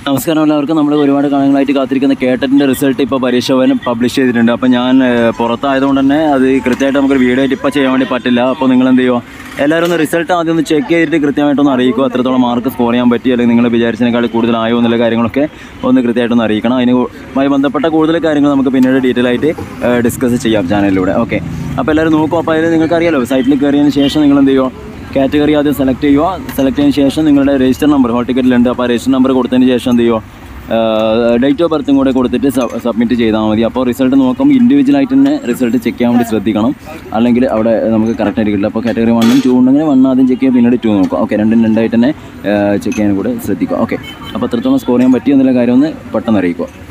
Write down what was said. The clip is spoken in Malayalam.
നമസ്കാരം എല്ലാവർക്കും നമ്മൾ ഒരുപാട് കാലങ്ങളായിട്ട് കാത്തിരിക്കുന്ന കേട്ടറ്റിൻ്റെ റിസൾട്ട് ഇപ്പോൾ പരീക്ഷ ഭവൻ പബ്ലിഷ് ചെയ്തിട്ടുണ്ട് അപ്പോൾ ഞാൻ ഏഹ്, പുറത്തായതുകൊണ്ട് തന്നെ അത് കൃത്യമായിട്ട് നമുക്കൊരു വീഡിയോ ആയിട്ട് ഇപ്പോൾ ചെയ്യാൻ വേണ്ടി പറ്റില്ല അപ്പോൾ നിങ്ങൾ എന്ത് ചെയ്യുമോ എല്ലാവരും ഒന്ന് റിസൾട്ട് ആദ്യം ഒന്ന് ചെക്ക് ചെയ്തിട്ട് കൃത്യമായിട്ടൊന്ന് അറിയിക്കുക എത്രത്തോളം മാർക്ക് സ്കോർ ചെയ്യാൻ പറ്റി അല്ലെങ്കിൽ നിങ്ങൾ വിചാരിച്ചതിനേക്കാൾ കൂടുതലായോ എന്നുള്ള കാര്യങ്ങളൊക്കെ ഒന്ന് കൃത്യമായിട്ടൊന്ന് അറിയിക്കണം അതിനുമായി ബന്ധപ്പെട്ട കൂടുതൽ കാര്യങ്ങൾ നമുക്ക് പിന്നീട് ഡീറ്റെയിൽ ആയിട്ട് ഡിസ്കസ് ചെയ്യാം ചാനലിലൂടെ ഓക്കെ അപ്പോൾ എല്ലാവരും നോക്കും അപ്പോൾ അതിൽ നിങ്ങൾക്കറിയാലോ സൈറ്റിൽ കയറിയതിന് ശേഷം നിങ്ങൾ എന്ത് ചെയ്യുമോ കാറ്റഗറി ആദ്യം സെലക്ട് ചെയ്യുക സെലക്ട് ചെയ്തതിന് ശേഷം നിങ്ങളുടെ രജിസ്റ്റർ നമ്പർ ഹോൾ ടിക്കറ്റിലുണ്ട് അപ്പോൾ ആ രജിസ്റ്റർ നമ്പർ കൊടുത്തതിന് ശേഷം എന്ത് ചെയ്യുക ഡേറ്റ് ഓഫ് ബർത്തും കൂടെ കൊടുത്തിട്ട് സബ്മിറ്റ് ചെയ്താൽ മതി അപ്പോൾ റിസൾട്ട് നോക്കുമ്പോൾ ഇൻഡിവിജ്വലായിട്ട് തന്നെ റിസൾട്ട് ചെക്ക് ചെയ്യാൻ വേണ്ടി ശ്രദ്ധിക്കണം അല്ലെങ്കിൽ അവിടെ നമുക്ക് കറക്റ്റായിട്ട് കിട്ടില്ല അപ്പോൾ കാറ്റഗറി വണ്ണും ടു ഉണ്ടെങ്കിൽ വൺ ആദ്യം ചെക്ക് ചെയ്യുക പിന്നീട് ടു നോക്കുക ഓക്കെ രണ്ടും രണ്ടായിട്ട് തന്നെ ചെക്ക് ചെയ്യാൻ കൂടെ ശ്രദ്ധിക്കുക ഓക്കെ അപ്പോൾ എത്രത്തോളം സ്കോർ ചെയ്യാൻ പറ്റി എന്നുള്ള കാര്യം ഒന്ന് പെട്ടെന്ന് അറിയിക്കുക